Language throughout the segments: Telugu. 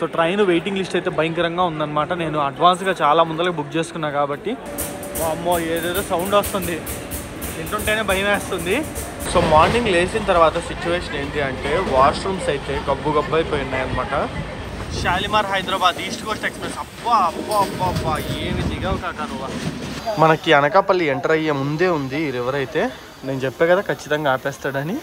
సో ట్రైన్ వెయిటింగ్ లిస్ట్ అయితే భయంకరంగా ఉందన్నమాట నేను అడ్వాన్స్గా చాలా ముందరగా బుక్ చేసుకున్నా కాబట్టి అమ్మో ఏదేదో సౌండ్ వస్తుంది వింటుంటేనే భయం వేస్తుంది సో మార్నింగ్ లేచిన తర్వాత సిచ్యువేషన్ ఏంటి అంటే వాష్రూమ్స్ అయితే గబ్బు గబ్బు అయిపోయి ఉన్నాయి అనమాట Shalimar Hyderabad east coast express అబ్బా అబ్బా అబ్బా అబ్బా ఏమి దిగావు కాక నువ్వు మనకి అనకాపల్లి ఎంటర్ అయ్యే ముందే ఉంది ఈ రివర్ అయితే నేను చెప్పే కదా ఖచ్చితంగా ఆపేస్తాడని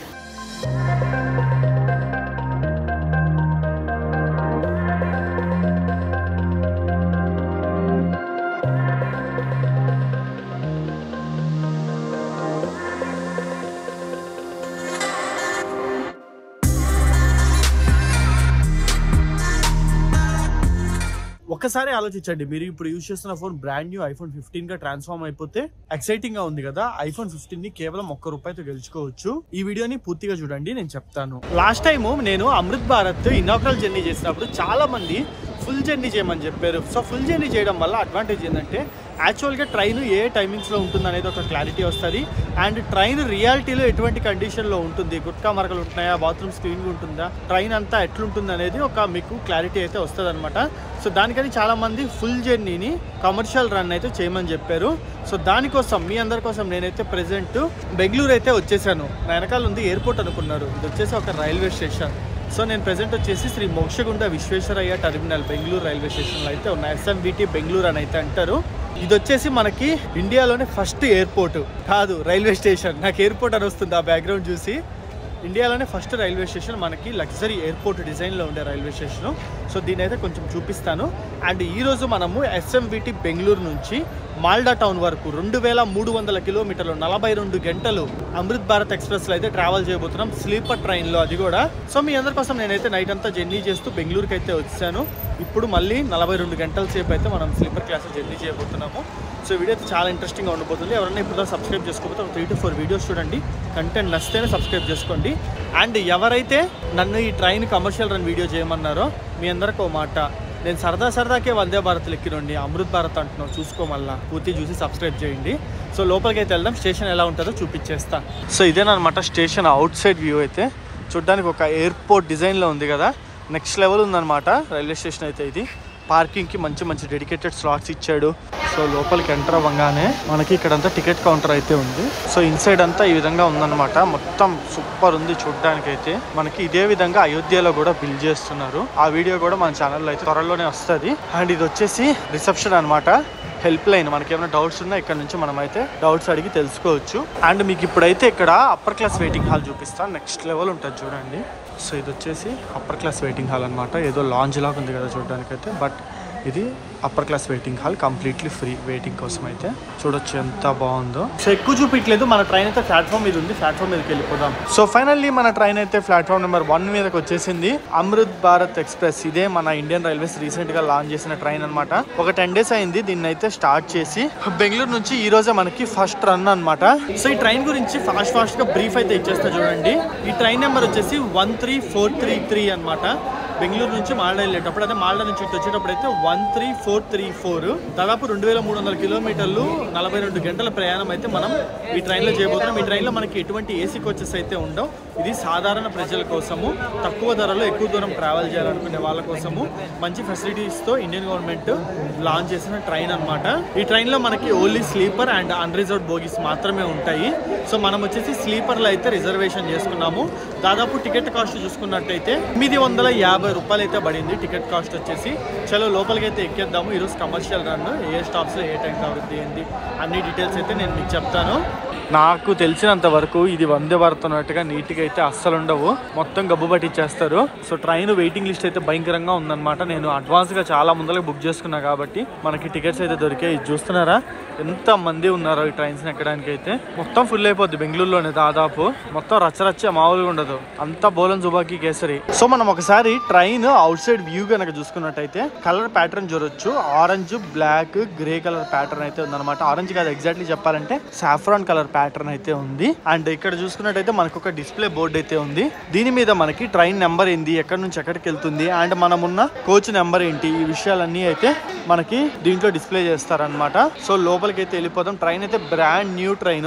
ఒక్కసారి ఆలోచించండి మీరు ఇప్పుడు యూజ్ చేస్తున్న phone brand new iPhone fifteen గా ట్రాన్స్ఫార్మ్ అయిపోతే ఎక్సైటింగ్ గా ఉంది కదా ఐఫోన్ ఫిఫ్టీన్ ని కేవలం ఒక్క రూపాయితో గెలుచుకోవచ్చు ఈ వీడియోని పూర్తిగా చూడండి నేను చెప్తాను లాస్ట్ టైం నేను అమృత్ భారత్ ఇనాగ్రల్ జర్నీ చేసినప్పుడు చాలా మంది ఫుల్ జర్నీ చేయమని చెప్పారు సో ఫుల్ జర్నీ చేయడం వల్ల అడ్వాంటేజ్ ఏంటంటే యాక్చువల్గా ట్రైన్ ఏ టైమింగ్స్లో ఉంటుంది అనేది ఒక క్లారిటీ వస్తుంది అండ్ ట్రైన్ రియాలిటీలో ఎటువంటి కండిషన్లో ఉంటుంది గుట్కా మరకలు ఉంటున్నాయా బాత్రూమ్ క్లీన్గా ఉంటుందా ట్రైన్ అంతా ఎట్లుంటుంది అనేది ఒక మీకు క్లారిటీ అయితే వస్తుంది అనమాట సో దానికని చాలామంది ఫుల్ జర్నీని కమర్షియల్ రన్ అయితే చేయమని చెప్పారు సో దానికోసం మీ అందరి కోసం నేనైతే ప్రెసెంట్ బెంగళూరు అయితే వచ్చేసాను నా వెనకాల ఉంది ఎయిర్పోర్ట్ అనుకున్నారు ఇది వచ్చేసి ఒక రైల్వే స్టేషన్ సో నేను ప్రెసెంట్ వచ్చేసి శ్రీ మోక్షగుండ విశ్వేశ్వరయ్య టర్మినల్ బెంగళూరు రైల్వే స్టేషన్లో అయితే ఉన్న ఎస్ఎంబిటి బెంగళూరు అని అయితే అంటారు ఇది వచ్చేసి మనకి ఇండియాలోనే ఫస్ట్ ఎయిర్పోర్ట్ కాదు రైల్వే స్టేషన్ నాకు ఎయిర్పోర్ట్ అని వస్తుంది ఆ బ్యాక్గ్రౌండ్ చూసి ఇండియాలోనే ఫస్ట్ రైల్వే స్టేషన్ మనకి లగ్జరీ ఎయిర్పోర్ట్ డిజైన్లో ఉండే రైల్వే స్టేషన్ సో దీని అయితే కొంచెం చూపిస్తాను అండ్ ఈరోజు మనము ఎస్ఎంవిటి బెంగళూరు నుంచి మాల్డా టౌన్ వరకు రెండు వేల మూడు వందల కిలోమీటర్లు నలభై రెండు గంటలు అమృత్ భారత్ ఎక్స్ప్రెస్లో అయితే ట్రావెల్ చేయబోతున్నాం స్లీపర్ ట్రైన్లో అది కూడా సో మీ అందరి కోసం నేనైతే నైట్ అంతా జర్నీ చేస్తూ బెంగళూరుకి అయితే వచ్చాను ఇప్పుడు మళ్ళీ నలభై రెండు గంటల సేపు అయితే మనం స్లీపర్ క్లాస్ జర్నీ చేయబోతున్నాము సో వీడియో అయితే చాలా ఇంట్రెస్టింగ్గా ఉండబోతుంది ఎవరైనా ఇప్పుడు సబ్స్క్రైబ్ చేసుకోకపోతే ఒక త్రీ టు ఫోర్ వీడియోస్ చూడండి కంటెంట్ నచ్చితేనే సబ్స్క్రైబ్ చేసుకోండి అండ్ ఎవరైతే నన్ను ఈ ట్రైన్ కమర్షియల్ రన్ వీడియో చేయమన్నారో మీ అందరికి ఒక మాట నేను సరదా సరదాకే వందే భారత్ ఎక్కినండి అమృత్ భారత్ అంటున్నావు చూసుకోమల్లా పూర్తి చూసి సబ్స్క్రైబ్ చేయండి సో లోపలికి అయితే వెళ్దాం స్టేషన్ ఎలా ఉంటుందో చూపించేస్తా సో ఇదేనమాట స్టేషన్ అవుట్ సైడ్ వ్యూ అయితే చూడడానికి ఒక ఎయిర్పోర్ట్ డిజైన్లో ఉంది కదా నెక్స్ట్ లెవెల్ ఉందన్నమాట రైల్వే స్టేషన్ అయితే ఇది పార్కింగ్కి మంచి మంచి డెడికేటెడ్ స్లాట్స్ ఇచ్చాడు సో లోపలికి ఎంటర్ అవ్వగానే మనకి ఇక్కడంతా టికెట్ కౌంటర్ అయితే ఉంది సో ఇన్సైడ్ అంతా ఈ విధంగా ఉందన్నమాట మొత్తం సూపర్ ఉంది చూడడానికి అయితే మనకి ఇదే విధంగా అయోధ్యలో కూడా బిల్డ్ చేస్తున్నారు ఆ వీడియో కూడా మన ఛానల్లో అయితే త్వరలోనే వస్తుంది అండ్ ఇది వచ్చేసి రిసెప్షన్ అన్నమాట హెల్ప్ లైన్ మనకి ఏమైనా డౌట్స్ ఉన్నా ఇక్కడ నుంచి మనం అయితే డౌట్స్ అడిగి తెలుసుకోవచ్చు అండ్ మీకు ఇప్పుడైతే ఇక్కడ అప్పర్ క్లాస్ వెయిటింగ్ హాల్ చూపిస్తాను నెక్స్ట్ లెవెల్ ఉంటుంది చూడండి సో ఇది వచ్చేసి అప్పర్ క్లాస్ వెయిటింగ్ హాల్ అనమాట ఏదో లాంజ్ లాగా ఉంది కదా చూడడానికి అయితే బట్ ఇది upper class waiting hall completely free waiting కోసం అయితే చూడొచ్చు ఎంత బాగుందో సో ఎక్కువ చూపించలేదు మన ట్రైన్ అయితే ప్లాట్ఫామ్ మీద ఉంది ప్లాట్ఫామ్ మీదకి వెళ్ళిపోదాం సో ఫైనల్లీ మన ట్రైన్ అయితే ప్లాట్ఫామ్ నెంబర్ వన్ మీదకి వచ్చేసింది అమృత్ భారత్ ఎక్స్ప్రెస్ ఇదే మన ఇండియన్ రైల్వేస్ రీసెంట్ గా లాంచ్ చేసిన ట్రైన్ అన్నమాట ఒక టెన్ డేస్ అయింది దీన్ని అయితే స్టార్ట్ చేసి బెంగళూరు నుంచి ఈ రోజే మనకి ఫస్ట్ రన్ అన్నమాట సో ఈ ట్రైన్ గురించి ఫాస్ట్ ఫాస్ట్ గా బ్రీఫ్ అయితే ఇచ్చేస్తా చూడండి ఈ ట్రైన్ నెంబర్ వచ్చేసి one three four three three అనమాట బెంగళూరు నుంచి మాల్డా వెళ్ళేటప్పుడు అదే మాల్డా నుంచి ఇటు వచ్చేటప్పుడు అయితే one three four three four దాదాపు రెండు వేల మూడు వందల కిలోమీటర్లు నలభై రెండు గంటల ప్రయాణం అయితే మనం ఈ ట్రైన్లో చేయబోతున్నాం ఈ ట్రైన్లో మనకి ఎటువంటి ఏసీ కోచెస్ అయితే ఉండవు ఇది సాధారణ ప్రజల కోసము తక్కువ ధరలో ఎక్కువ దూరం ట్రావెల్ చేయాలనుకునే వాళ్ళ కోసము మంచి ఫెసిలిటీస్తో ఇండియన్ గవర్నమెంట్ లాంచ్ చేసిన ట్రైన్ అన్నమాట ఈ ట్రైన్లో మనకి only sleeper and unreserved bogies మాత్రమే ఉంటాయి సో మనం వచ్చేసి స్లీపర్లో అయితే రిజర్వేషన్ చేసుకున్నాము దాదాపు టికెట్ కాస్ట్ చూసుకున్నట్టయితే ఎనిమిది వందల యాభై రూపాయలు అయితే పడింది టికెట్ కాస్ట్ వచ్చేసి చలో లోపలికి అయితే ఎక్కేద్దాము ఈరోజు కమర్షియల్ రన్ ఏ స్టాప్స్లో ఏ టైం కవర్ ఏంది అన్ని డీటెయిల్స్ అయితే నేను మీకు చెప్తాను నాకు తెలిసినంత వరకు ఇది వందే భారత్ అన్నట్టుగా నీట్గా అయితే అస్సలు ఉండవు మొత్తం గబ్బు పట్టించేస్తారు సో ట్రైన్ వెయిటింగ్ లిస్ట్ అయితే భయంకరంగా ఉందన్నమాట నేను అడ్వాన్స్గా చాలా ముందరగా బుక్ చేసుకున్నా కాబట్టి మనకి టికెట్స్ అయితే దొరికాయి ఇది చూస్తున్నారా ఎంత మంది ఉన్నారో ఈ ట్రైన్స్ ఎక్కడానికి అయితే మొత్తం ఫుల్ అయిపోద్ది బెంగళూరులోనే దాదాపు మొత్తం రచ్చరచ్చ మామూలుగా ఉండదు అంతా బోలం జుబాకి కేసరి సో మనం ఒకసారి ట్రైన్ అవుట్ సైడ్ వ్యూ కనుక చూసుకున్నట్టయితే కలర్ ప్యాటర్న్ చూడొచ్చు orange black grey colour pattern అయితే ఉందన్నమాట ఆరెంజ్ కాదు ఎగ్జాక్ట్లీ చెప్పాలంటే సాఫ్రాన్ కలర్ ప్యాటర్న్ అయితే ఉంది అండ్ ఇక్కడ చూసుకున్నట్టయితే మనకు ఒక డిస్ప్లే బోర్డు అయితే ఉంది దీని మీద మనకి ట్రైన్ నెంబర్ ఏంది ఎక్కడి నుంచి ఎక్కడికి వెళ్తుంది అండ్ మనం ఉన్న కోచ్ నెంబర్ ఏంటి ఈ విషయాలన్నీ అయితే మనకి దీంట్లో డిస్ప్లే చేస్తారనమాట సో లోపలికి అయితే వెళ్ళిపోదాం ట్రైన్ అయితే బ్రాండ్ న్యూ ట్రైన్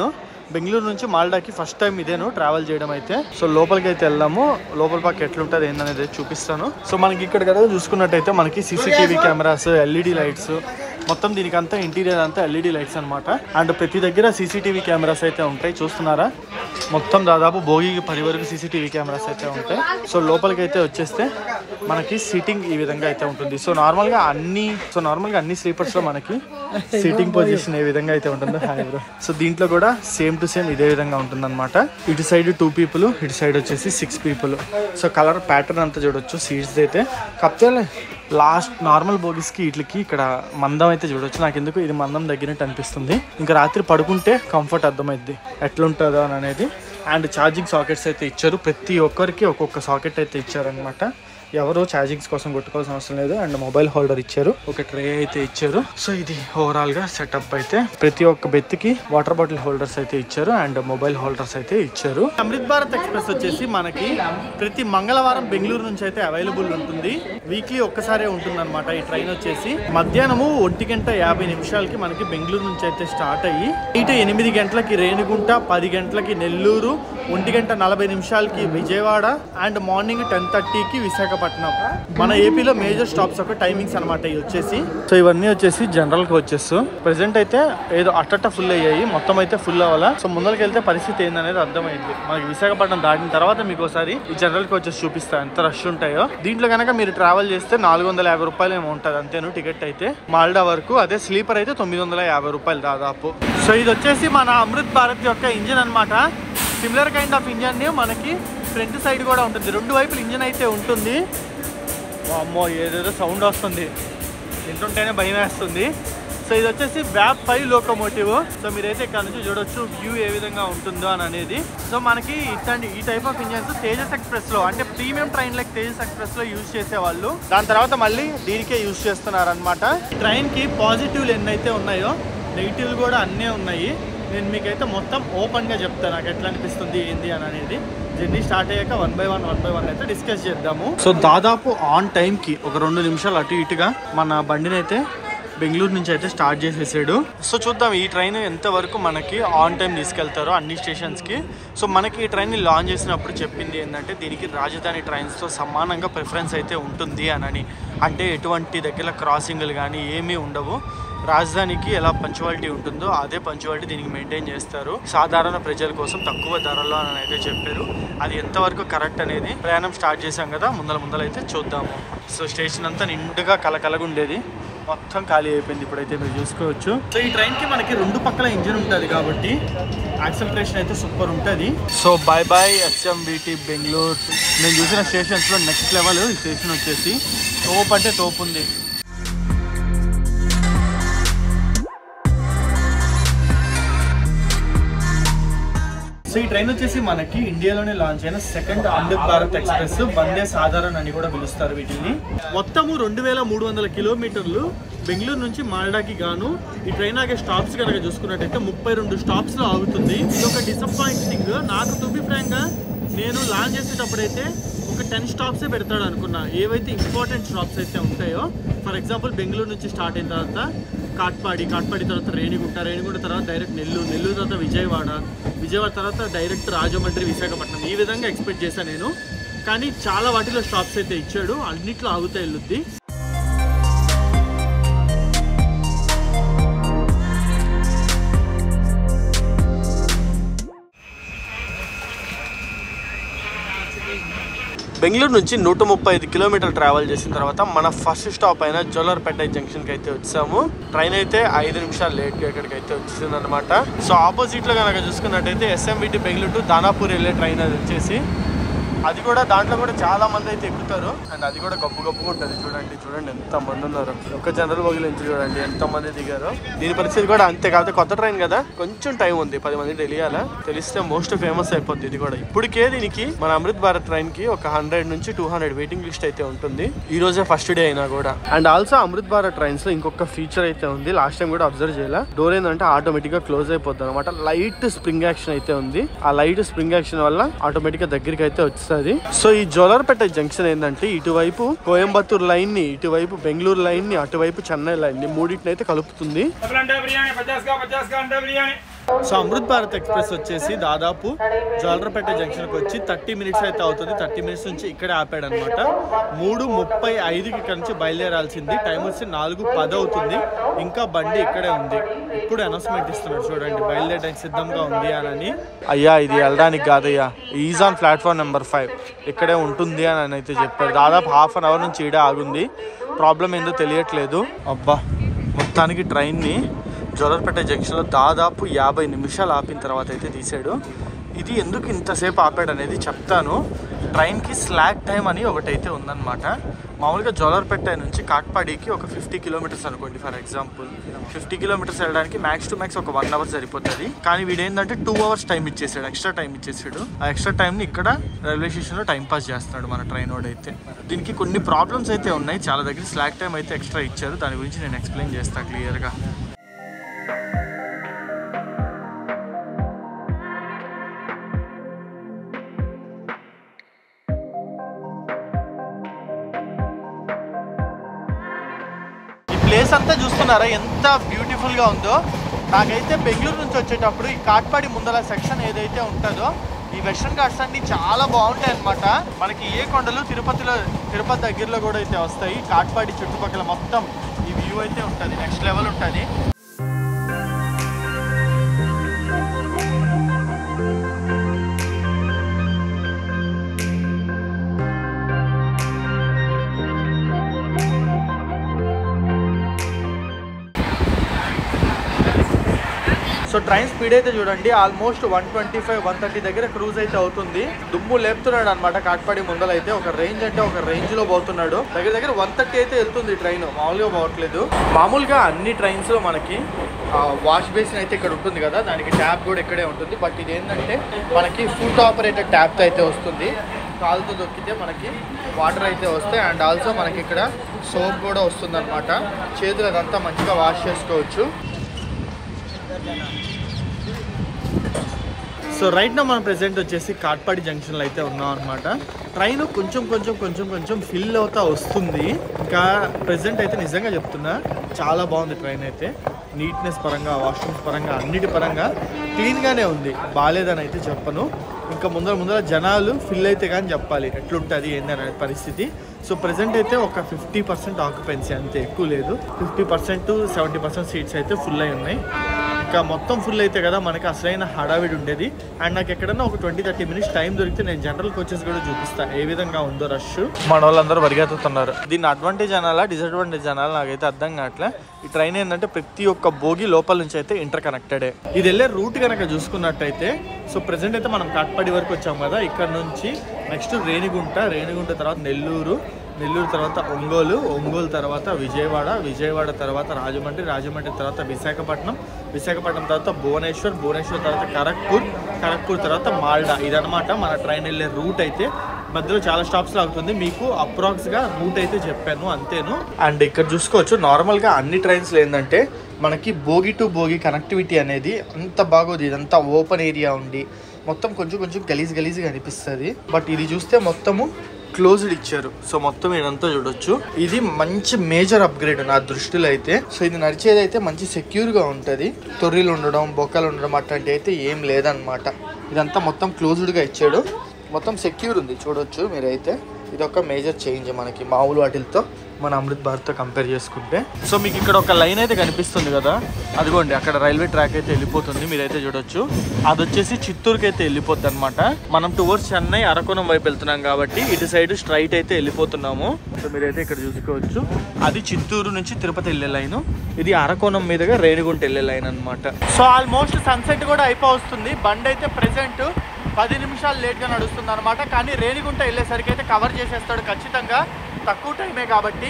బెంగళూరు నుంచి మాల్డాకి ఫస్ట్ టైం ఇదేను ట్రావెల్ చేయడం అయితే సో లోపలికి అయితే వెళ్దాము లోపల పక్క ఎట్లుంటుంది ఏందనేది చూపిస్తాను సో మనకి ఇక్కడ కదా చూసుకున్నట్టయితే మనకి సీసీటీవీ కెమెరాస్ ఎల్ఈడి లైట్స్ మొత్తం దీనికి అంతా ఇంటీరియర్ అంతా ఎల్ఈడి లైట్స్ అన్నమాట అండ్ ప్రతి దగ్గర సీసీటీవీ కెమెరాస్ అయితే ఉంటాయి చూస్తున్నారా మొత్తం దాదాపు భోగికి పది వరకు సీసీటీవీ కెమెరాస్ అయితే ఉంటాయి సో లోపలికి అయితే వచ్చేస్తే మనకి సీటింగ్ ఈ విధంగా అయితే ఉంటుంది సో నార్మల్గా అన్ని సో నార్మల్గా అన్ని స్లీపర్స్ లో మనకి సీటింగ్ పొజిషన్ ఏ విధంగా అయితే ఉంటుందో హాయ్ బ్రో సో దీంట్లో కూడా సేమ్ టు సేమ్ ఇదే విధంగా ఉంటుంది ఇటు సైడ్ టూ పీపుల్ ఇటు సైడ్ వచ్చేసి six people so colour pattern అంతా చూడొచ్చు సీట్స్ అయితే కాకపోతే లాస్ట్ నార్మల్ బోగిస్కి వీటికి ఇక్కడ మందం అయితే చూడొచ్చు నాకు ఎందుకు ఇది మందం తగ్గినట్టు అనిపిస్తుంది ఇంకా రాత్రి పడుకుంటే కంఫర్ట్ అర్థమైద్ది ఎట్లుంటుందో అని అనేది అండ్ ఛార్జింగ్ సాకెట్స్ అయితే ఇచ్చారు ప్రతి ఒక్కరికి ఒక్కొక్క సాకెట్ అయితే ఇచ్చారనమాట ఎవరు ఛార్జింగ్స్ కోసం కొట్టుకోవాల్సిన అవసరం లేదు అండ్ మొబైల్ హోల్డర్ ఇచ్చారు ఒక ట్రే అయితే ఇచ్చారు సో ఇది ఓవరాల్ గా సెటప్ అయితే ప్రతి ఒక్క బెత్తికి వాటర్ బాటిల్ హోల్డర్స్ అయితే ఇచ్చారు అండ్ మొబైల్ హోల్డర్స్ అయితే ఇచ్చారు అమృత్ భారత్ ఎక్స్ప్రెస్ వచ్చేసి మనకి ప్రతి మంగళవారం బెంగళూరు నుంచి అయితే అవైలబుల్ ఉంటుంది వీక్లీ ఒక్కసారే ఉంటుంది అనమాట ఈ ట్రైన్ వచ్చేసి మధ్యాహ్నము ఒంటి గంట యాభై నిమిషాలకి మనకి బెంగళూరు నుంచి అయితే స్టార్ట్ అయ్యి ఇటు ఎనిమిది గంటలకి రేణిగుంట పది గంటలకి నెల్లూరు ఒంటి గంట నలభై నిమిషాలకి విజయవాడ అండ్ మార్నింగ్ టెన్ థర్టీకి విశాఖపట్నం మన ఏపీలో మేజర్ స్టాప్స్ ఒక టైమింగ్స్ అనమాట ఇవి వచ్చేసి సో ఇవన్నీ వచ్చేసి జనరల్ కోచెస్ ప్రెసెంట్ అయితే ఏదో అట్టట్ట ఫుల్ అయ్యాయి మొత్తం అయితే ఫుల్ అవ్వాలా సో ముందరికి వెళ్తే పరిస్థితి ఏందనేది అర్థమైంది మనకి విశాఖపట్నం దాటిన తర్వాత మీకు ఒకసారి ఈ జనరల్ కోచెస్ చూపిస్తా ఎంత రష్ ఉంటాయో దీంట్లో కనుక మీరు ట్రావెల్ చేస్తే నాలుగు వందల యాభై రూపాయలు ఏమో ఉంటుంది అంతేను టికెట్ అయితే మాల్డా వరకు అదే స్లీపర్ అయితే తొమ్మిది వందల యాభై రూపాయలు దాదాపు సో ఇది వచ్చేసి మన అమృత్ భారత్ యొక్క ఇంజిన్ అన్నమాట సిమిలర్ కైండ్ ఆఫ్ ఇంజన్ మనకి ఫ్రంట్ సైడ్ కూడా ఉంటుంది రెండు వైపులు ఇంజన్ అయితే ఉంటుంది అమ్మో ఏదేదో సౌండ్ వస్తుంది వింటుంటేనే భయం వేస్తుంది సో ఇది వచ్చేసి వ్యాప్ ఫైవ్ లోకోమోటివ్ సో మీరైతే ఇక్కడ నుంచి చూడొచ్చు వ్యూ ఏ విధంగా ఉంటుందో అని అనేది సో మనకి ఇట్లాంటి ఈ type of engines Tejas express లో అంటే premium train like Tejas express లో యూజ్ చేసేవాళ్ళు దాని తర్వాత మళ్ళీ దీనికే యూజ్ చేస్తున్నారు అనమాట ట్రైన్ కి పాజిటివ్లు ఎన్నైతే ఉన్నాయో నెగిటివ్లు కూడా అన్నీ ఉన్నాయి నేను మీకైతే మొత్తం ఓపెన్ గా చెప్తాను నాకు ఎట్లా అనిపిస్తుంది ఏంది అని అనేది జర్నీ స్టార్ట్ అయ్యాక one by one one by one అయితే డిస్కస్ చేద్దాము సో దాదాపు ఆన్ టైం కి ఒక రెండు నిమిషాలు అటు ఇటుగా మన బండిని అయితే బెంగళూరు నుంచి అయితే స్టార్ట్ చేసేసాడు సో చూద్దాం ఈ ట్రైన్ ఎంత వరకు మనకి ఆన్ టైం తీసుకెళ్తారో అన్ని స్టేషన్స్కి సో మనకి ఈ ట్రైన్ని లాంచ్ చేసినప్పుడు చెప్పింది ఏంటంటే దీనికి రాజధాని ట్రైన్స్తో సమానంగా ప్రిఫరెన్స్ అయితే ఉంటుంది అని అంటే ఎటువంటి దగ్గర క్రాసింగ్లు కానీ ఏమీ ఉండవు రాజధానికి ఎలా పంచువాలిటీ ఉంటుందో అదే పంచువాలిటీ దీనికి మెయింటైన్ చేస్తారు సాధారణ ప్రజల కోసం తక్కువ ధరలో అని అయితే చెప్పారు అది ఎంతవరకు కరెక్ట్ అనేది ప్రయాణం స్టార్ట్ చేశాం కదా ముందల ముందల అయితే చూద్దాము సో స్టేషన్ అంతా నిండుగా కలకలగా ఉండేది మొత్తం ఖాళీ అయిపోయింది ఇప్పుడైతే మీరు చూసుకోవచ్చు సో ఈ ట్రైన్ కి మనకి రెండు పక్కల ఇంజిన్ ఉంటుంది కాబట్టి యాక్సలరేషన్ అయితే సూపర్ ఉంటుంది so bye bye SMVT Bengaluru నేను చూసిన స్టేషన్స్ లో నెక్స్ట్ లెవెల్ ఈ స్టేషన్ వచ్చేసి తోపు అంటే తోపు ఉంది సో ఈ ట్రైన్ వచ్చేసి మనకి ఇండియాలోనే లాంచ్ అయిన సెకండ్ అమృత్ భారత్ ఎక్స్ప్రెస్ వందే సాధారణ్ అని కూడా పిలుస్తారు వీటిని మొత్తము రెండు వేల మూడు వందల కిలోమీటర్లు బెంగళూరు నుంచి మాల్డాకి గాను ఈ ట్రైన్ ఆగే స్టాప్స్ కనుక చూసుకున్నట్టయితే ముప్పై రెండు స్టాప్స్ లో ఆగుతుంది ఇది ఒక డిసప్పాయింటింగ్ నాకు టు బి ఫ్రాంక్ గా నేను లాంచ్ చేసేటప్పుడైతే ఒక టెన్ స్టాప్సే పెడతాడు అనుకున్నా ఏవైతే ఇంపార్టెంట్ స్టాప్స్ అయితే ఉంటాయో ఫర్ ఎగ్జాంపుల్ బెంగళూరు నుంచి స్టార్ట్ అయిన తర్వాత కాట్పాడి కాట్పాడి తర్వాత రేణిగుంట రేణిగుంట తర్వాత డైరెక్ట్ నెల్లూరు నెల్లూరు తర్వాత విజయవాడ విజయవాడ తర్వాత డైరెక్ట్ రాజమండ్రి విశాఖపట్నం ఈ విధంగా ఎక్స్పెక్ట్ చేశాను నేను కానీ చాలా వాటిలో స్టాప్స్ అయితే ఇచ్చాడు అన్నిట్లో ఆగుతా వెళ్ళుద్ది బెంగళూరు నుంచి నూట ముప్పై ఐదు కిలోమీటర్లు ట్రావెల్ చేసిన తర్వాత మన ఫస్ట్ స్టాప్ అయిన జోలర్పేట జంక్షన్కి అయితే వచ్చాము ట్రైన్ అయితే ఐదు నిమిషాలు లేట్గా ఇక్కడికి అయితే వచ్చింది అనమాట సో ఆపోజిట్లో కనుక చూసుకున్నట్టయితే ఎస్ఎంబిటి బెంగళూరు టు దానాపూర్ వెళ్ళే ట్రైన్ అది వచ్చేసి అది కూడా దాంట్లో కూడా చాలా మంది అయితే ఎక్కుతారు అండ్ అది కూడా గొప్ప గొప్పగా ఉంటుంది చూడండి చూడండి ఎంత మంది ఉన్నారు ఒక జనరల్ బోగిలో నుంచి చూడండి ఎంత మంది దిగారు దీని పరిస్థితి కూడా అంతే కాకపోతే కొత్త ట్రైన్ కదా కొంచెం టైం ఉంది పది మంది తెలియాలా తెలిస్తే మోస్ట్ ఫేమస్ అయిపోద్ది ఇది కూడా ఇప్పటికే దీనికి మన అమృత్ భారత్ ట్రైన్ కి ఒక హండ్రెడ్ నుంచి టూ హండ్రెడ్ వెయిటింగ్ లిస్ట్ అయితే ఉంటుంది ఈ రోజే ఫస్ట్ డే అయినా కూడా and also Amrit Bharat trains లో ఇంకొక ఫీచర్ అయితే ఉంది లాస్ట్ టైం కూడా అబ్జర్వ్ చేయాల డోర్ ఏంటంటే ఆటోమేటిక్ గా క్లోజ్ అయిపోతుంది అనమాట లైట్ స్ప్రింగ్ యాక్షన్ అయితే ఉంది ఆ లైట్ స్ప్రింగ్ యాక్షన్ వల్ల ఆటోమేటిక్ గా దగ్గరికి అయితే వస్తుంది సో ఈ జోలర్పేట జంక్షన్ ఏంటంటే ఇటువైపు కోయంబత్తూర్ లైన్ ని ఇటువైపు బెంగళూరు లైన్ ని అటువైపు చెన్నై లైన్ ని మూడింటిని అయితే కలుపుతుంది डबल अंडा बिरयानी पचास का पचास का अंडा बिरयानी సో అమృత్ భారత్ ఎక్స్ప్రెస్ వచ్చేసి దాదాపు జోలరపేట జంక్షన్కి వచ్చి థర్టీ మినిట్స్ అయితే అవుతుంది థర్టీ మినిట్స్ నుంచి ఇక్కడే ఆపాడు అనమాట మూడు ముప్పై ఐదుకి ఇక్కడ నుంచి బయలుదేరాల్సింది టైం వచ్చి నాలుగు పది అవుతుంది ఇంకా బండి ఇక్కడే ఉంది ఇప్పుడు అనౌన్స్మెంట్ ఇస్తున్నాడు చూడండి బయలుదేరడానికి సిద్ధంగా ఉంది అని అయ్యా ఇది వెళ్ళడానికి కాదయ్యా is on platform number five ఇక్కడే ఉంటుంది అని అయితే చెప్పారు దాదాపు హాఫ్ అన్ అవర్ నుంచి ఈడే ఆగుంది ప్రాబ్లం ఏందో తెలియట్లేదు అబ్బా మొత్తానికి ట్రైన్ని జోలర్పేట జంక్షన్లో దాదాపు యాభై నిమిషాలు ఆపిన తర్వాత అయితే తీసాడు ఇది ఎందుకు ఇంతసేపు ఆపాడు అనేది చెప్తాను ట్రైన్కి స్లాక్ టైం అని ఒకటైతే ఉందన్నమాట మామూలుగా జోలర్పేట నుంచి కాట్పాడికి ఒక ఫిఫ్టీ కిలోమీటర్స్ అనుకోండి ఫర్ ఎగ్జాంపుల్ ఫిఫ్టీ కిలోమీటర్స్ వెళ్ళడానికి మ్యాక్స్ టు మ్యాక్స్ ఒక వన్ అవర్ సరిపోతుంది కానీ వీడు ఏంటంటే టూ అవర్స్ టైం ఇచ్చేసాడు ఎక్స్ట్రా టైం ఇచ్చేసాడు ఆ ఎక్స్ట్రా టైంని ఇక్కడ రైల్వే స్టేషన్లో టైం పాస్ చేస్తున్నాడు మన ట్రైన్ వాడు అయితే దీనికి కొన్ని ప్రాబ్లమ్స్ అయితే ఉన్నాయి చాలా దగ్గర స్లాక్ టైం అయితే ఎక్స్ట్రా ఇచ్చారు దాని గురించి నేను ఎక్స్ప్లెయిన్ చేస్తాను క్లియర్గా ఈ ప్లేస్ అంతా చూస్తున్నారా ఎంత బ్యూటిఫుల్ గా ఉందో నాకైతే బెంగళూరు నుంచి వచ్చేటప్పుడు ఈ కాట్పాడి ముందల సెక్షన్ ఏదైతే ఉంటుందో ఈ వెస్ట్రన్ ఘాట్స్ అన్ని చాలా బాగుంటాయి అన్నమాట మనకి ఏ కొండలు తిరుపతిలో తిరుపతి దగ్గరలో కూడా అయితే వస్తాయి కాట్పాడి చుట్టుపక్కల మొత్తం ఈ వ్యూ అయితే ఉంటుంది నెక్స్ట్ లెవెల్ ఉంటుంది సో ట్రైన్ స్పీడ్ అయితే చూడండి almost one twenty five one thirty దగ్గర క్రూజ్ అయితే అవుతుంది దుమ్ము లేపుతున్నాడు అనమాట కాట్పాడి ముందల అయితే ఒక రేంజ్ అంటే ఒక రేంజ్ లో పోతున్నాడు దగ్గర దగ్గర వన్ థర్టీ అయితే వెళ్తుంది ట్రైన్ మామూలుగా పోవట్లేదు మామూలుగా అన్ని ట్రైన్స్ లో మనకి వాష్ బేసిన్ అయితే ఇక్కడ ఉంటుంది కదా దానికి ట్యాప్ కూడా ఇక్కడే ఉంటుంది బట్ ఇది ఏంటంటే మనకి ఫుడ్ ఆపరేటెడ్ ట్యాప్ అయితే వస్తుంది కాలుతో దొక్కితే మనకి వాటర్ అయితే వస్తాయి అండ్ ఆల్సో మనకి ఇక్కడ సోప్ కూడా వస్తుంది అనమాట చేతులు అదంతా మంచిగా వాష్ చేసుకోవచ్చు సో రైట్ నా మనం ప్రెసెంట్ వచ్చేసి కాట్పాడి జంక్షన్లో అయితే ఉన్నాం అనమాట ట్రైన్ కొంచెం కొంచెం కొంచెం కొంచెం ఫిల్ అవుతా వస్తుంది ఇంకా ప్రెసెంట్ అయితే నిజంగా చెప్తున్నా చాలా బాగుంది ట్రైన్ అయితే నీట్నెస్ పరంగా వాష్రూమ్స్ పరంగా అన్నిటి పరంగా క్లీన్గానే ఉంది బాగాలేదని అయితే చెప్పను ఇంకా ముందర ముందర జనాలు ఫిల్ అయితే కానీ చెప్పాలి ఎట్లుంటుంది ఏంది అనే పరిస్థితి సో ప్రజెంట్ అయితే ఒక ఫిఫ్టీ పర్సెంట్ ఆక్యుపెన్సీ అంతే ఎక్కువ లేదు fifty percent seventy percent seats అయితే ఫుల్ అయి ఉన్నాయి ఇంకా మొత్తం ఫుల్ అయితే కదా మనకి అసలైన హడావిడి ఉండేది అండ్ నాకు ఎక్కడన్నా ఒక ట్వంటీ థర్టీ మినిట్స్ టైం దొరికితే నేను జనరల్ కోచెస్ కూడా చూపిస్తా ఏ విధంగా ఉందో రష్ మన వాళ్ళందరూ పరిగెత్తుతున్నారు దీని అడ్వాంటేజ్ అనాలా డిసడ్వాంటేజ్ అనాలా నాకైతే అర్థం కావట్లే ఈ ట్రైన్ ఏంటంటే ప్రతి ఒక్క బోగి లోపల నుంచి అయితే ఇంటర్ కనెక్టెడే ఇది వెళ్ళే రూట్ కనుక చూసుకున్నట్టయితే సో ప్రెసెంట్ అయితే మనం కాట్పాడి వరకు వచ్చాం కదా ఇక్కడ నుంచి నెక్స్ట్ రేణిగుంట రేణిగుంట తర్వాత నెల్లూరు నెల్లూరు తర్వాత ఒంగోలు ఒంగోలు తర్వాత విజయవాడ విజయవాడ తర్వాత రాజమండ్రి రాజమండ్రి తర్వాత విశాఖపట్నం విశాఖపట్నం తర్వాత భువనేశ్వర్ భువనేశ్వర్ తర్వాత ఖరగ్పూర్ ఖరగ్పూర్ తర్వాత మాల్డా ఇదనమాట మన ట్రైన్ వెళ్ళే రూట్ అయితే మధ్యలో చాలా స్టాప్స్ లాగుతుంది మీకు అప్రాక్స్ గా రూట్ అయితే చెప్పాను అంతేను అండ్ ఇక్కడ చూసుకోవచ్చు నార్మల్ గా అన్ని ట్రైన్స్ ఏంటంటే మనకి బోగి టు బోగి కనెక్టివిటీ అనేది అంత బాగోదు ఇదంతా ఓపెన్ ఏరియా ఉండి మొత్తం కొంచెం కొంచెం గలీజ్ గలీజ్గా అనిపిస్తుంది బట్ ఇది చూస్తే మొత్తము క్లోజ్డ్ ఇచ్చారు సో మొత్తం ఇదంతా చూడొచ్చు ఇది మంచి మేజర్ అప్గ్రేడ్ నా దృష్టిలో అయితే సో ఇది నడిచేది అయితే మంచి సెక్యూర్ గా ఉంటది తొర్రీలు ఉండడం బొక్కలు ఉండడం అట్లాంటి అయితే ఏం లేదనమాట ఇదంతా మొత్తం క్లోజ్డ్ గా ఇచ్చాడు మొత్తం సెక్యూర్ ఉంది చూడొచ్చు మీరైతే ఇది ఒక మేజర్ చేంజ్ మనకి మామూలు వాటిలతో మన అమృత్ భారత్తో కంపేర్ చేసుకుంటే సో మీకు ఇక్కడ ఒక లైన్ అయితే కనిపిస్తుంది కదా అదిగోండి అక్కడ రైల్వే ట్రాక్ అయితే వెళ్ళిపోతుంది మీరైతే చూడొచ్చు అది వచ్చేసి చిత్తూరుకి అయితే వెళ్ళిపోద్ది అనమాట మనం టువర్డ్స్ చెన్నై అరకోణం వైపు వెళ్తున్నాం కాబట్టి ఇటు సైడ్ స్ట్రైట్ అయితే వెళ్ళిపోతున్నాము సో మీరైతే ఇక్కడ చూసుకోవచ్చు అది చిత్తూరు నుంచి తిరుపతి వెళ్ళే లైన్ ఇది అరకోణం మీదుగా రేణిగుంట వెళ్ళే లైన్ అనమాట సో ఆల్మోస్ట్ సన్సెట్ కూడా అయిపోతుంది బండి అయితే ప్రెసెంట్ పది నిమిషాలు లేట్గా నడుస్తుంది అనమాట కానీ రేణిగుంట వెళ్ళేసరికి అయితే కవర్ చేసేస్తాడు ఖచ్చితంగా తక్కువ టైమే కాబట్టి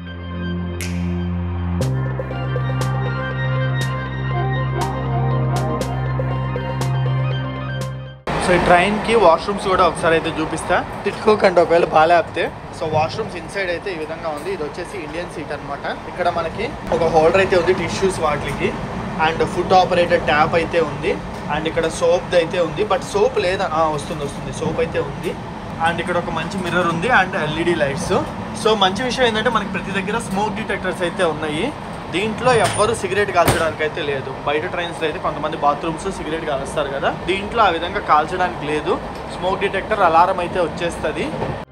సో ఈ ట్రైన్కి వాష్రూమ్స్ కూడా ఒకసారి అయితే చూపిస్తా తిట్టుకోకండి ఒకవేళ బాగాలేపితే సో వాష్రూమ్స్ ఇన్సైడ్ అయితే ఈ విధంగా ఉంది ఇది వచ్చేసి ఇండియన్ సీట్ అన్నమాట ఇక్కడ మనకి ఒక హోల్డర్ అయితే ఉంది టిష్యూస్ వాటికి అండ్ ఫుడ్ ఆపరేటెడ్ ట్యాప్ అయితే ఉంది అండ్ ఇక్కడ సోప్ అయితే ఉంది బట్ సోప్ లేదా ఆ, వస్తుంది వస్తుంది సోప్ అయితే ఉంది అండ్ ఇక్కడ ఒక మంచి మిర్రర్ ఉంది అండ్ ఎల్ఈడి లైట్స్ సో మంచి విషయం ఏంటంటే మనకి ప్రతి దగ్గర స్మోక్ డిటెక్టర్స్ అయితే ఉన్నాయి దీంట్లో ఎవ్వరు సిగరెట్ కాల్చడానికి అయితే లేదు బయట ట్రైన్స్ అయితే కొంతమంది బాత్రూమ్స్ సిగరెట్ కాలుస్తారు కదా దీంట్లో ఆ విధంగా కాల్చడానికి లేదు స్మోక్ డిటెక్టర్ అలారం అయితే వచ్చేస్తుంది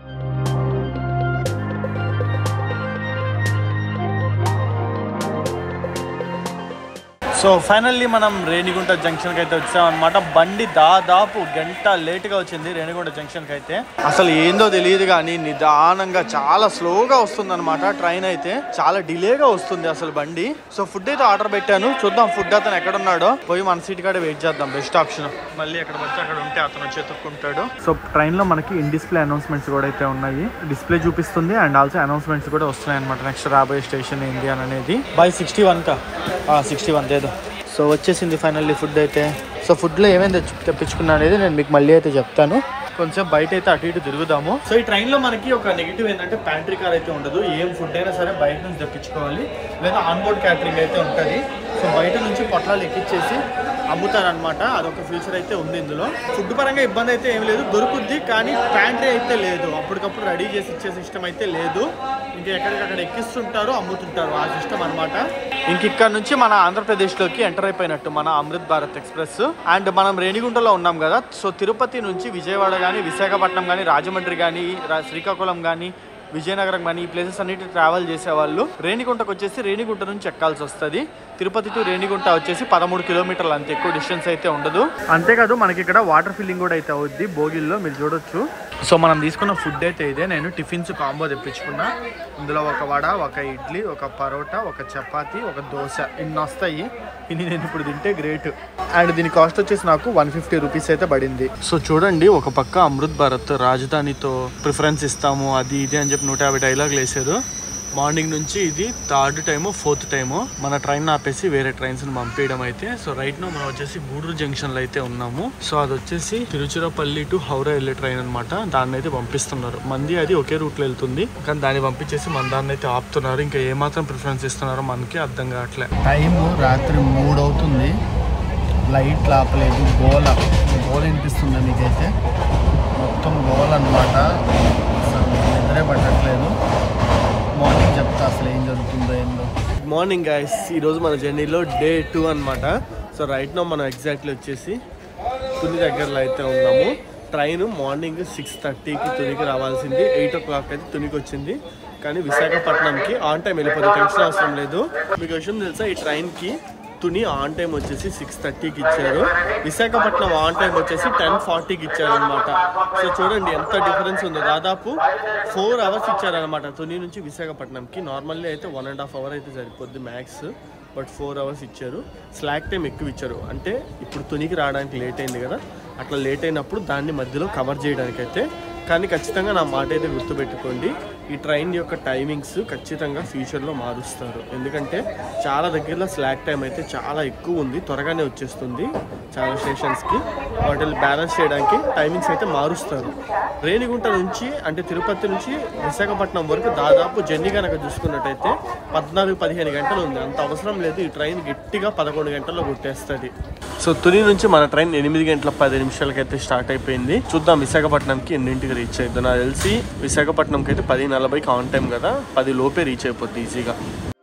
సో ఫైనల్లీ మనం రేణిగుంట జంక్షన్కి అయితే వచ్చాం అనమాట బండి దాదాపు గంట లేట్గా వచ్చింది రేణిగుంట జంక్షన్కి అయితే అసలు ఏందో తెలియదు కానీ నిదానంగా చాలా స్లోగా వస్తుంది అనమాట ట్రైన్ అయితే చాలా డిలేగా వస్తుంది అసలు బండి సో ఫుడ్ అయితే ఆర్డర్ పెట్టాను చూద్దాం ఫుడ్ అతను ఎక్కడ ఉన్నాడో పోయి మన సీట్ కాడ వెయిట్ చేద్దాం బెస్ట్ ఆప్షన్ మళ్ళీ ఎక్కడ పడితే అక్కడ ఉంటే అతను వచ్చి ఎత్తుక్కుంటాడు సో ట్రైన్లో మనకి ఇన్ డిస్ప్లే అనౌన్స్మెంట్స్ కూడా అయితే ఉన్నాయి డిస్ప్లే చూపిస్తుంది అండ్ ఆల్సో అనౌన్స్మెంట్స్ కూడా వస్తున్నాయి అనమాట నెక్స్ట్ రాబోయే స్టేషన్ ఏంటి అని అనేది బై సిక్స్టీ వన్ కా సిక్స్టీ వన్ ఏదో సో వచ్చేసింది ఫైనల్లీ ఫుడ్ అయితే సో ఫుడ్లో ఏమేమి తెచ్చు తెప్పించుకున్నా అనేది నేను మీకు మళ్ళీ అయితే చెప్తాను కొంచెం బయట అయితే అటు ఇటు తిరుగుదాము సో ఈ ట్రైన్లో మనకి ఒక నెగిటివ్ ఏంటంటే ప్యాంట్రీ కార్ అయితే ఉండదు ఏం ఫుడ్ అయినా సరే బయట నుంచి తెప్పించుకోవాలి లేదా ఆన్బోర్డ్ క్యాటరింగ్ అయితే ఉంటుంది సో బయట నుంచి పొట్లాలు ఎక్కిచ్చేసి అమ్ముతారనమాట అదొక ఫ్యూచర్ అయితే ఉంది ఇందులో ఫుడ్ పరంగా ఇబ్బంది అయితే ఏం లేదు దొరుకుద్ది కానీ ప్యాంట్రీ అయితే లేదు అప్పటికప్పుడు రెడీ చేసి ఇచ్చే సిస్టమ్ అయితే లేదు ఇంకా ఎక్కడికక్కడ ఎక్కిస్తుంటారు అమ్ముతుంటారు ఆ సిస్టమ్ అనమాట ఇంక ఇక్కడ నుంచి మన ఆంధ్రప్రదేశ్లోకి ఎంటర్ అయిపోయినట్టు మన అమృత్ భారత్ ఎక్స్ప్రెస్ అండ్ మనం రేణిగుంటలో ఉన్నాం కదా సో తిరుపతి నుంచి విజయవాడ కానీ విశాఖపట్నం కానీ రాజమండ్రి కానీ శ్రీకాకుళం కానీ విజయనగరం కానీ ఈ ప్లేసెస్ అన్నిటి ట్రావెల్ చేసేవాళ్ళు రేణిగుంటకు వచ్చేసి రేణిగుంట నుంచి ఎక్కాల్సి వస్తుంది తిరుపతి టు రేణిగుంట వచ్చేసి పదమూడు కిలోమీటర్లు అంత ఎక్కువ డిస్టెన్స్ అయితే ఉండదు అంతేకాదు మనకి ఇక్కడ వాటర్ ఫిల్లింగ్ కూడా అయితే అవుద్ది భోగిల్లో మీరు చూడొచ్చు సో మనం తీసుకున్న ఫుడ్ అయితే ఇదే నేను టిఫిన్స్ కాంబో తెప్పించుకున్నా ఇందులో ఒక వడ ఒక ఇడ్లీ ఒక పరోటా ఒక చపాతి ఒక దోశ ఇన్ని వస్తాయి ఇన్ని నేను ఇప్పుడు తింటే గ్రేట్ అండ్ దీని కాస్ట్ వచ్చేసి నాకు వన్ ఫిఫ్టీ రూపీస్ అయితే పడింది సో చూడండి ఒక పక్క అమృత్ భారత్ రాజధానితో ప్రిఫరెన్స్ ఇస్తాము అది ఇది అని చెప్పి నూట యాభై డైలాగులు వేసారు మార్నింగ్ నుంచి ఇది థర్డ్ టైము ఫోర్త్ టైము మన ట్రైన్ ఆపేసి వేరే ట్రైన్స్ ని పంపించడం అయితే సో రైట్ నో మనం వచ్చేసి గూడూరు జంక్షన్ లో అయితే ఉన్నాము సో అది వచ్చేసి తిరుచిరపల్లి టు హౌరా వెళ్ళే ట్రైన్ అనమాట దాన్ని అయితే పంపిస్తున్నారు మంది అది ఒకే రూట్ లో వెళ్తుంది కానీ దాన్ని పంపించేసి మన దాన్ని అయితే ఆపుతున్నారు ఇంకా ఏమాత్రం ప్రిఫరెన్స్ ఇస్తున్నారో మనకి అర్థం కావట్లే టైం రాత్రి మూడు అవుతుంది లైట్ ఆపలేదు గోల గోల వినిపిస్తుంది మీకైతే మొత్తం గోల అనమాట అసలు నిద్రే పట్టట్లేదు మార్నింగ్ చెప్తా అసలు ఏం జరుగుతుందో ఏందో గుడ్ మార్నింగ్ గైస్ ఈరోజు మన జర్నీలో డే టూ అనమాట సో రైట్ నో మనం ఎగ్జాక్ట్లీ వచ్చేసి తుని దగ్గరలో అయితే ఉన్నాము ట్రైన్ మార్నింగ్ సిక్స్ థర్టీకి తునికి రావాల్సింది ఎయిట్ ఓ క్లాక్ అయితే తునికి వచ్చింది కానీ విశాఖపట్నంకి ఆన్ టైం వెళ్ళిపోతుంది టెన్షన్ అవసరం లేదు మీకు విషయం తెలుసా ఈ ట్రైన్కి తుని ఆన్ టైం వచ్చేసి సిక్స్ థర్టీకి ఇచ్చారు విశాఖపట్నం ఆన్ టైం వచ్చేసి టెన్ ఫార్టీకి ఇచ్చారు అనమాట సో చూడండి ఎంత డిఫరెన్స్ ఉందో దాదాపు ఫోర్ అవర్స్ ఇచ్చారనమాట తుని నుంచి విశాఖపట్నంకి నార్మల్లీ అయితే వన్ అండ్ హాఫ్ అవర్ అయితే సరిపోద్ది మ్యాక్స్ బట్ ఫోర్ అవర్స్ ఇచ్చారు స్లాక్ టైం ఎక్కువ ఇచ్చారు అంటే ఇప్పుడు తునికి రావడానికి లేట్ అయింది కదా అట్లా లేట్ అయినప్పుడు దాన్ని మధ్యలో కవర్ చేయడానికి అయితే కానీ ఖచ్చితంగా నా మాట అయితే గుర్తుపెట్టుకోండి ఈ ట్రైన్ యొక్క టైమింగ్స్ ఖచ్చితంగా ఫ్యూచర్లో మారుస్తారు ఎందుకంటే చాలా దగ్గరలో స్లాక్ టైం అయితే చాలా ఎక్కువ ఉంది త్వరగానే వచ్చేస్తుంది చాలా స్టేషన్స్కి వాటిని బ్యాలెన్స్ చేయడానికి టైమింగ్స్ అయితే మారుస్తారు రేణిగుంట నుంచి అంటే తిరుపతి నుంచి విశాఖపట్నం వరకు దాదాపు జర్నీ కనుక చూసుకున్నట్టయితే పద్నాలుగు పదిహేను గంటలు ఉంది అంత అవసరం లేదు ఈ ట్రైన్ గట్టిగా పదకొండు గంటల్లో కొట్టేస్తుంది సో తుని నుంచి మన ట్రైన్ ఎనిమిది గంటల పది నిమిషాలకైతే స్టార్ట్ అయిపోయింది చూద్దాం విశాఖపట్నంకి ఎన్నింటికి రీచ్ అవుతుంది నాకు తెలిసి విశాఖపట్నంకి అయితే పది నలభైకి ఆన్ టైం కదా పది లోపే రీచ్ అయిపోద్ది ఈజీగా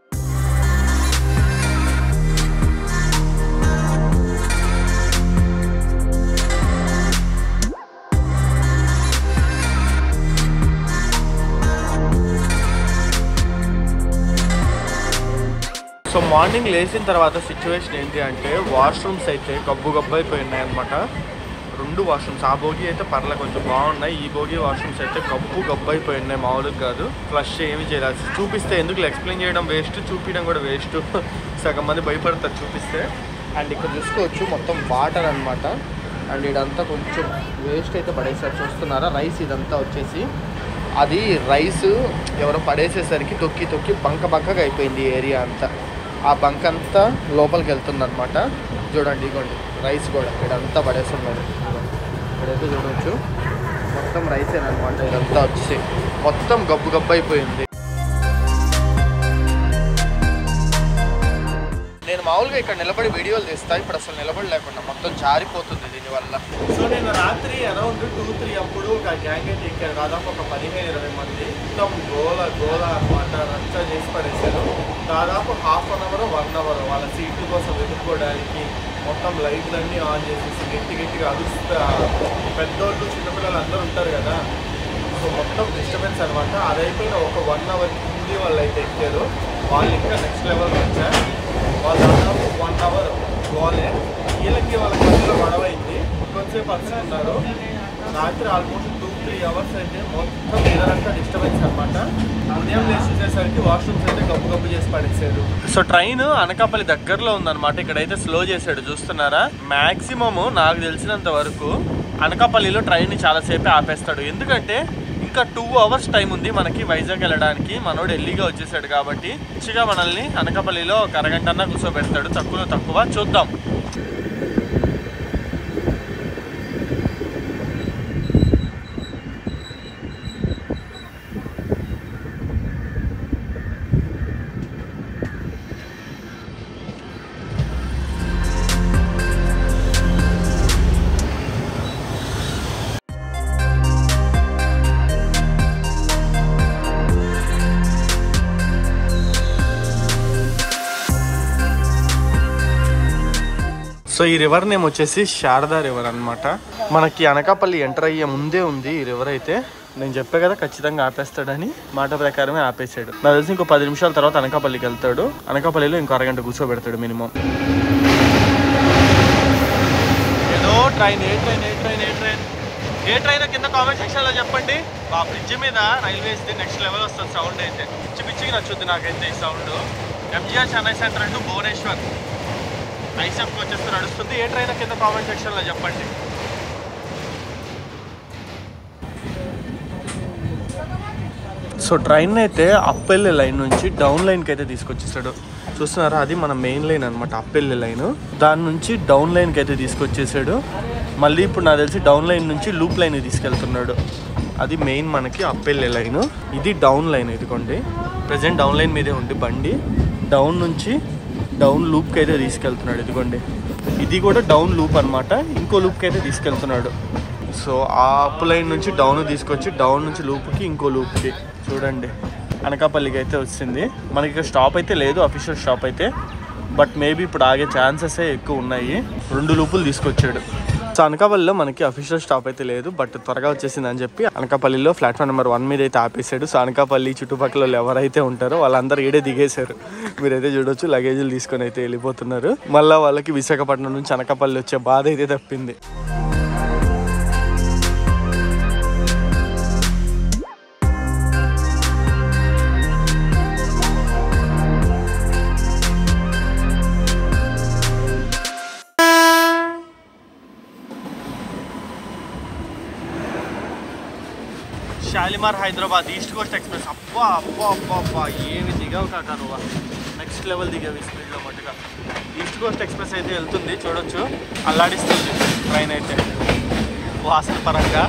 సో మార్నింగ్ లేచిన తర్వాత సిచ్యువేషన్ ఏంటి అంటే వాష్రూమ్స్ అయితే గబ్బు గబ్బు అయిపోయి ఉన్నాయి అనమాట రెండు వాష్రూమ్స్ ఆ భోగి అయితే పర్లే కొంచెం బాగున్నాయి ఈ భోగి వాష్రూమ్స్ అయితే గబ్బు గబ్బు అయిపోయి ఉన్నాయి మామూలుగా కాదు ఫ్లష్ ఏమి చేయాలి చూపిస్తే ఎందుకు ఎక్స్ప్లెయిన్ చేయడం వేస్ట్ చూపించడం కూడా వేస్ట్ సగం మంది భయపడతారు చూపిస్తే అండ్ ఇక్కడ చూసుకోవచ్చు మొత్తం వాటర్ అన్నమాట అండ్ ఇదంతా కొంచెం వేస్ట్ అయితే పడేసారు చూస్తున్నారా రైస్ ఇదంతా వచ్చేసి అది రైస్ ఎవరో పడేసేసరికి తొక్కి తొక్కి బంక బంకగా అయిపోయింది ఈ ఏరియా అంతా ఆ బంక్ అంతా లోపలికి వెళ్తుంది అనమాట చూడండి ఇగోండి రైస్ కూడా ఇదంతా పడేస్తున్నారు ఇదిగోండి. ఇక్కడైతే చూడవచ్చు మొత్తం రైసేనమాట ఇదంతా వచ్చి మొత్తం గబ్బు గబ్బు అయిపోయింది నేను మామూలుగా ఇక్కడ నిలబడి వీడియోలు తీస్తా ఇప్పుడు అసలు నిలబడి లేకుండా మొత్తం జారిపోతుంది దీనివల్ల సో నేను రాత్రి అరౌండ్ టూ త్రీ అప్పుడు ఒక గ్యాంగ్ అయితే ఎక్కాను దాదాపు ఒక పదిహేను ఇరవై మంది మొత్తం గోల గోల అనమాట రచ్చ చేసి పడేశారు దాదాపు half an hour hour one hour వాళ్ళ సీట్ల కోసం వెతుక్కోవడానికి మొత్తం లైట్లన్నీ ఆన్ చేసేసి గట్టి గట్టిగా అరుస్తా పెద్దోళ్ళు చిన్నపిల్లలు అందరూ ఉంటారు కదా సో మొత్తం డిస్టర్బెన్స్ అనమాట అది అయిపోయిన ఒక వన్ అవర్ హిందీ వాళ్ళు అయితే ఎక్కారు వాళ్ళు ఇంకా నెక్స్ట్ లెవెల్ వచ్చారు వాళ్ళు దాదాపు వన్ అవర్ గోలే వీళ్ళకి వాళ్ళ మధ్యలో గొడవ అయింది కొంతసేపు అరుచుకున్నారు రాత్రి ఆల్మోస్ట్ టూ త్రీ అవర్స్ అయితే మొత్తం ఇదంతా డిస్టర్బెన్స్ అనమాట ఉదయం లేచి చూసేసరికి వాష్రూమ్స్ అయితే గబ్బు గబ్బు చేసి పడేసారు సో ట్రైన్ అనకాపల్లి దగ్గరలో ఉందన్నమాట ఇక్కడైతే స్లో చేశాడు చూస్తున్నారా మాక్సిమం నాకు తెలిసినంత వరకు అనకాపల్లిలో ట్రైన్ చాలాసేపు ఆపేస్తాడు ఎందుకంటే ఇంకా టూ అవర్స్ టైం ఉంది మనకి వైజాగ్ వెళ్ళడానికి మనోడు ఎల్లీగా వచ్చేసాడు కాబట్టి మంచిగా మనల్ని అనకాపల్లిలో ఒక అరగంట కూర్చోబెడతాడు తక్కువలో తక్కువ చూద్దాం సో ఈ రివర్ నేమ్ వచ్చేసి శారదా రివర్ అన్నమాట మనకి అనకాపల్లి ఎంటర్ అయ్యే ముందే ఉంది ఈ రివర్ అయితే నేను చెప్పే కదా ఖచ్చితంగా ఆపేస్తాడని మాట ప్రకారమే ఆపేసాడు నాకు తెలిసి ఇంకో పది నిమిషాల తర్వాత అనకాపల్లికి వెళ్తాడు అనకాపల్లిలో ఇంకో అరగంట కూర్చోబెడతాడు మినిమం ఏదో ట్రైన్ ఏ ట్రైన్ ఏ ట్రైన్ ఏ ట్రైన్ ఏ ట్రైన్ కింద కామెంట్ సెక్షన్ లో చెప్పండి ఆ బ్రిడ్జ్ మీద రైల్వేస్ నెక్స్ట్ లెవెల్ వస్తుంది సౌండ్ అయితే పిచ్చి పిచ్చికి నచ్చుద్ది నాకైతే ఈ sound MGR Chennai central to Bhubaneswar ఐసెఫ్కి వచ్చేస్తూ నడుస్తుంది ఏ ట్రైన్ కింద కామెంట్ సెక్షన్ లో చెప్పండి సో ట్రైన్ అయితే అప్పెళ్ళే లైన్ నుంచి డౌన్ లైన్కి అయితే తీసుకొచ్చేసాడు చూస్తున్నారా అది మన మెయిన్ లైన్ అనమాట అప్పెళ్ళే లైన్ దాని నుంచి డౌన్ లైన్కి అయితే తీసుకొచ్చేసాడు మళ్ళీ ఇప్పుడు నాకు తెలిసి డౌన్ లైన్ నుంచి లూప్ లైన్ తీసుకెళ్తున్నాడు అది మెయిన్ మనకి అప్పెళ్ళే లైన్ ఇది డౌన్ లైన్ ఇదిగోండి ప్రజెంట్ డౌన్ లైన్ మీదే ఉంది బండి డౌన్ నుంచి డౌన్ లూప్కి అయితే తీసుకెళ్తున్నాడు ఇదిగోండి ఇది కూడా డౌన్ లూప్ అన్నమాట ఇంకో లూప్కి అయితే తీసుకెళ్తున్నాడు సో ఆ అప్ లైన్ నుంచి డౌన్ తీసుకొచ్చి డౌన్ నుంచి లూప్కి ఇంకో లూప్కి చూడండి అనకాపల్లికి అయితే వచ్చింది మనకి ఇక్కడ స్టాప్ అయితే లేదు అఫీషియల్ స్టాప్ అయితే బట్ మేబీ ఇప్పుడు ఆగే ఛాన్సెస్ ఎక్కువ ఉన్నాయి రెండు లూపులు తీసుకొచ్చాడు సో అనకాపల్లిలో మనకి అఫీషియల్ స్టాప్ అయితే లేదు బట్ త్వరగా వచ్చేసింది అని చెప్పి అనకాపల్లిలో ప్లాట్ఫామ్ నెంబర్ వన్ మీద అయితే ఆపేసాడు సో అనకాపల్లి చుట్టుపక్కల వాళ్ళు ఎవరైతే ఉంటారో వాళ్ళందరూ ఈడే దిగేశారు మీరైతే చూడొచ్చు లగేజీలు తీసుకొని అయితే వెళ్ళిపోతున్నారు మళ్ళీ వాళ్ళకి విశాఖపట్నం నుంచి అనకాపల్లి వచ్చే బాధ అయితే తప్పింది Shalimar Hyderabad east coast express అబ్బా అబ్బా అబ్బా అబ్బా ఏమి దిగావు కాక నువ్వు నెక్స్ట్ లెవెల్ దిగావు ఈ స్పీడ్లో మట్టుగా ఈస్ట్ కోస్ట్ ఎక్స్ప్రెస్ అయితే వెళ్తుంది చూడొచ్చు అల్లాడిస్తుంది ట్రైన్ అయితే వాసన పరంగా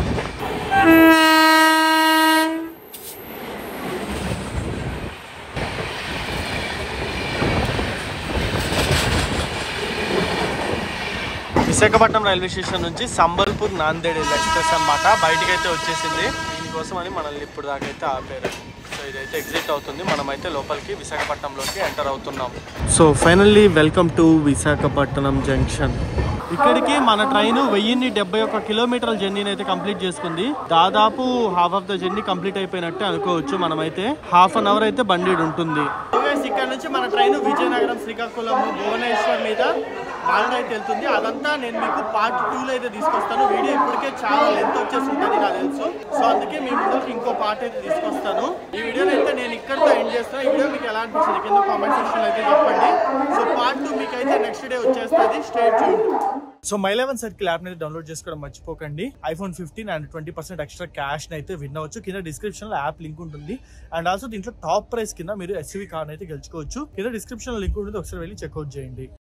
విశాఖపట్నం రైల్వే స్టేషన్ నుంచి సంబల్పూర్ నాందేడ్ వెళ్ళే ఎక్స్ప్రెస్ అనమాట బయటికి అయితే వచ్చేసింది దీనికోసం అని మనల్ని ఇప్పుడు దాకా అయితే ఆపారు సో ఇదైతే ఎగ్జిట్ అవుతుంది మనమైతే లోపలికి విశాఖపట్నంలోకి ఎంటర్ అవుతున్నాం so finally welcome to Visakhapatnam junction ఇక్కడికి మన ట్రైన్ వెయ్యిన్ని డెబ్బై ఒక్క కిలోమీటర్ల జర్నీని అయితే కంప్లీట్ చేసుకుంది దాదాపు half of the journey complete అయిపోయినట్టే అనుకోవచ్చు మనమైతే హాఫ్ అన్ అవర్ అయితే బండి ఉంటుంది ఇక్కడ నుంచి మన ట్రైన్ విజయనగరం శ్రీకాకుళం భువనేశ్వర్ మీద బాగా అయితే వెళ్తుంది అదంతా నేను మీకు పార్ట్ టూ లో అయితే తీసుకొస్తాను వీడియో ఇప్పటికే చాలా లెంత్ వచ్చేసి ఉంటుంది నాకు తెలుసు సో అందుకే మీ ముందుకు ఇంకో పార్ట్ అయితే తీసుకొస్తాను ఈ వీడియోని అయితే నేను ఇక్కడితో ఎండ్ చేస్తాను ఈ వీడియో మీకు ఎలా అనిపించింది కింద కామెంట్ సెక్షన్ అయితే చెప్పండి సో పార్ట్ టూ మీకు అయితే నెక్స్ట్ డే వచ్చేస్తుంది state so my eleven circle app అయితే డౌన్లోడ్ చేసుకోవడం మర్చిపోకండి iPhone fifteen and twenty percent extra cash అయితే విన్ అవ్వచ్చు కింద డిస్క్రిప్షన్ లో యాప్ లింక్ ఉంటుంది అండ్ ఆల్సో దీంట్లో టాప్ ప్రైస్ కింద మీరు ఎస్యూవీ కార్ అయితే గెలుచుకోవచ్చు కింద డిస్క్రిప్షన్ లో లింక్ ఉంటుంది ఒకసారి వెళ్ళి చెక్అౌట్ చేయండి